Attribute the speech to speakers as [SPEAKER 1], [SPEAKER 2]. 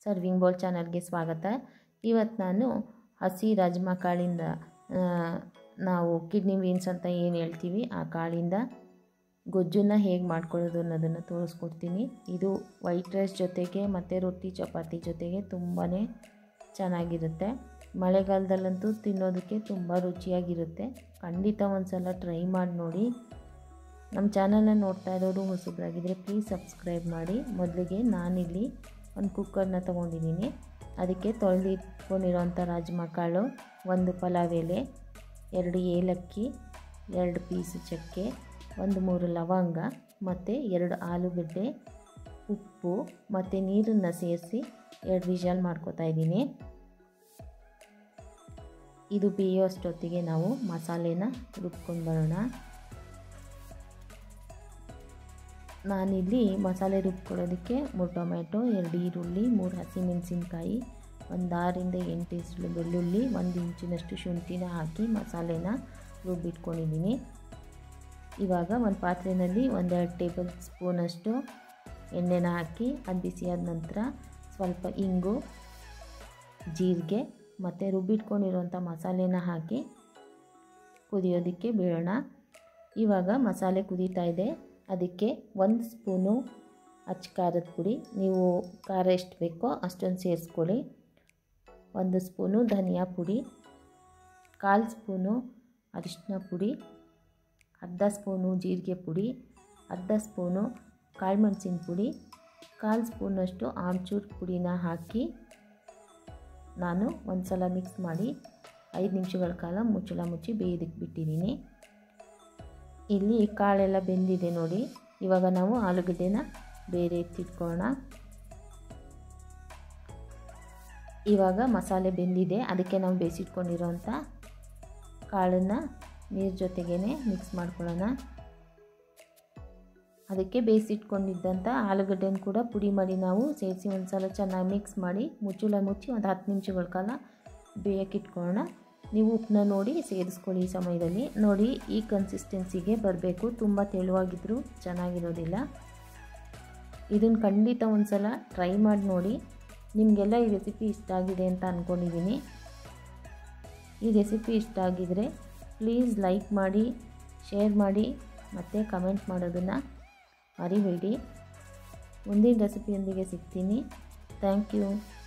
[SPEAKER 1] serving bowl ಚಾನಲ್ಗೆ ಸ್ವಾಗತ ಇವತ್ತು ನಾನು ಹಸಿ ರಾಜ್ಮಾ ಕಾಳಿಂದ ಆ, ನಾವು ಕಿಡ್ನಿ ಬೀನ್ಸ್ ಅಂತ ಏನು ಹೇಳ್ತೀವಿ ಆ ಕಾಳಿಂದ ಗೊಜ್ಜನ್ನು ಹೇಗೆ ಮಾಡ್ಕೊಳ್ಳೋದು ಅನ್ನೋದನ್ನು ತೋರಿಸ್ಕೊಡ್ತೀನಿ ಇದು ವೈಟ್ ರೈಸ್ ಜೊತೆಗೆ ಮತ್ತು ರೊಟ್ಟಿ ಚಪಾತಿ ಜೊತೆಗೆ ತುಂಬಾ ಚೆನ್ನಾಗಿರುತ್ತೆ ಮಳೆಗಾಲದಲ್ಲಂತೂ ತಿನ್ನೋದಕ್ಕೆ ತುಂಬ ರುಚಿಯಾಗಿರುತ್ತೆ ಖಂಡಿತ ಒಂದು ಸಲ ಟ್ರೈ ಮಾಡಿ ನೋಡಿ ನಮ್ಮ ಚಾನಲ್ನ ನೋಡ್ತಾ ಇರೋರು ಹೊಸಬ್ರಾಗಿದ್ದರೆ ಪ್ಲೀಸ್ ಸಬ್ಸ್ಕ್ರೈಬ್ ಮಾಡಿ ಮೊದಲಿಗೆ ನಾನಿಲ್ಲಿ ಒಂದು ಕುಕ್ಕರ್ನ ತೊಗೊಂಡಿದ್ದೀನಿ ಅದಕ್ಕೆ ತೊಳೆದಿಟ್ಕೊಂಡಿರೋಂಥ ರಾಜ್ಮಾ ಕಾಳು ಒಂದು ಪಲಾವ್ ಎಲೆ ಎರಡು ಏಲಕ್ಕಿ ಎರಡು ಪೀಸು ಚಕ್ಕೆ ಒಂದು ಮೂರು ಲವಂಗ ಮತ್ತು ಎರಡು ಆಲೂಗಡ್ಡೆ ಉಪ್ಪು ಮತ್ತು ನೀರನ್ನು ಸೇರಿಸಿ ಎರಡು ವಿಷಲ್ ಮಾಡ್ಕೋತಾ ಇದ್ದೀನಿ ಇದು ಬೇಯೋ ಅಷ್ಟೊತ್ತಿಗೆ ನಾವು ಮಸಾಲೆನ ರುಬ್ಕೊಂಡು ಬರೋಣ ನಾನಿಲ್ಲಿ ಮಸಾಲೆ ರುಬ್ಕೊಳ್ಳೋದಕ್ಕೆ ಮೂರು ಟೊಮೆಟೊ ಎರಡು ಈರುಳ್ಳಿ ಮೂರು ಹಸಿಮೆಣಸಿನ್ಕಾಯಿ ಒಂದು ಆರಿಂದ ಎಂಟು ಇಸಲು ಬೆಳ್ಳುಳ್ಳಿ ಒಂದು ಇಂಚಿನಷ್ಟು ಶುಂಠಿನ ಹಾಕಿ ಮಸಾಲೆನ ರುಬ್ಬಿಟ್ಕೊಂಡಿದ್ದೀನಿ ಇವಾಗ ಒಂದು ಪಾತ್ರೆಯಲ್ಲಿ ಒಂದೆರಡು ಟೇಬಲ್ ಸ್ಪೂನಷ್ಟು ಎಣ್ಣೆನ ಹಾಕಿ ಅದು ಬಿಸಿಯಾದ ನಂತರ ಸ್ವಲ್ಪ ಇಂಗು ಜೀರಿಗೆ ಮತ್ತು ರುಬ್ಬಿಟ್ಕೊಂಡಿರೋಂಥ ಮಸಾಲೆನ ಹಾಕಿ ಕುದಿಯೋದಕ್ಕೆ ಬಿಡೋಣ ಇವಾಗ ಮಸಾಲೆ ಕುದೀತಾ ಇದೆ ಅದಕ್ಕೆ ಒಂದು ಸ್ಪೂನು ಅಚ್ಚ ಖಾರದ ಪುಡಿ ನೀವು ಖಾರ ಎಷ್ಟು ಬೇಕೋ ಅಷ್ಟೊಂದು ಸೇರಿಸ್ಕೊಳ್ಳಿ ಒಂದು ಸ್ಪೂನು ಧನಿಯಾ ಪುಡಿ ಕಾಲು ಸ್ಪೂನು ಅರಿಶಿನ ಪುಡಿ ಅರ್ಧ ಸ್ಪೂನು ಜೀರಿಗೆ ಪುಡಿ ಅರ್ಧ ಸ್ಪೂನು ಕಾಳುಮೆಣಸಿನ ಪುಡಿ ಕಾಲು ಸ್ಪೂನಷ್ಟು ಆಮ್ಚೂರ್ ಪುಡಿನ ಹಾಕಿ ನಾನು ಒಂದು ಸಲ ಮಿಕ್ಸ್ ಮಾಡಿ ಐದು ನಿಮಿಷಗಳ ಕಾಲ ಮುಚ್ಚಳ ಮುಚ್ಚಿ ಬೇಯೋದಕ್ಕೆ ಬಿಟ್ಟಿದ್ದೀನಿ ಇಲ್ಲಿ ಕಾಳೆಲ್ಲ ಬೆಂದಿದೆ ನೋಡಿ ಇವಾಗ ನಾವು ಆಲೂಗಡ್ಡೆನ ಬೇರೆ ಎತ್ತಿಟ್ಕೊಳ್ಳೋಣ ಇವಾಗ ಮಸಾಲೆ ಬೆಂದಿದೆ ಅದಕ್ಕೆ ನಾವು ಬೇಯಿಸಿಟ್ಕೊಂಡಿರೋಂಥ ಕಾಳನ್ನು ನೀರು ಜೊತೆಗೇ ಮಿಕ್ಸ್ ಮಾಡ್ಕೊಳ್ಳೋಣ ಅದಕ್ಕೆ ಬೇಯಿಸಿಟ್ಕೊಂಡಿದ್ದಂಥ ಆಲೂಗಡ್ಡೆನ ಕೂಡ ಪುಡಿ ಮಾಡಿ ನಾವು ಸೇರಿಸಿ ಒಂದು ಸಲ ಚೆನ್ನಾಗಿ ಮಿಕ್ಸ್ ಮಾಡಿ ಮುಚ್ಚಳ ಮುಚ್ಚಿ ಒಂದು ಹತ್ತು ನಿಮಿಷಗಳ ಕಾಲ ಬೇಯಕ್ಕಿಟ್ಕೊಳ್ಳೋಣ ನೀವು ಉಪ್ಪನ್ನ ನೋಡಿ ಸೇರಿಸ್ಕೊಳ್ಳಿ ಈ ಸಮಯದಲ್ಲಿ ನೋಡಿ ಈ ಕನ್ಸಿಸ್ಟೆನ್ಸಿಗೆ ಬರಬೇಕು ತುಂಬ ತೆಳುವಾಗಿದ್ದರೂ ಚೆನ್ನಾಗಿರೋದಿಲ್ಲ ಇದನ್ನು ಖಂಡಿತ ಒಂದು ಸಲ ಟ್ರೈ ಮಾಡಿ ನೋಡಿ ನಿಮಗೆಲ್ಲ ಈ ರೆಸಿಪಿ ಇಷ್ಟ ಆಗಿದೆ ಅಂತ ಅಂದ್ಕೊಂಡಿದ್ದೀನಿ ಈ ರೆಸಿಪಿ ಇಷ್ಟ ಆಗಿದರೆ ಪ್ಲೀಸ್ ಲೈಕ್ ಮಾಡಿ ಶೇರ್ ಮಾಡಿ ಮತ್ತು ಕಮೆಂಟ್ ಮಾಡೋದನ್ನು ಮರಿಬೇಡಿ ಮುಂದಿನ ರೆಸಿಪಿಯೊಂದಿಗೆ ಸಿಗ್ತೀನಿ ಥ್ಯಾಂಕ್ ಯು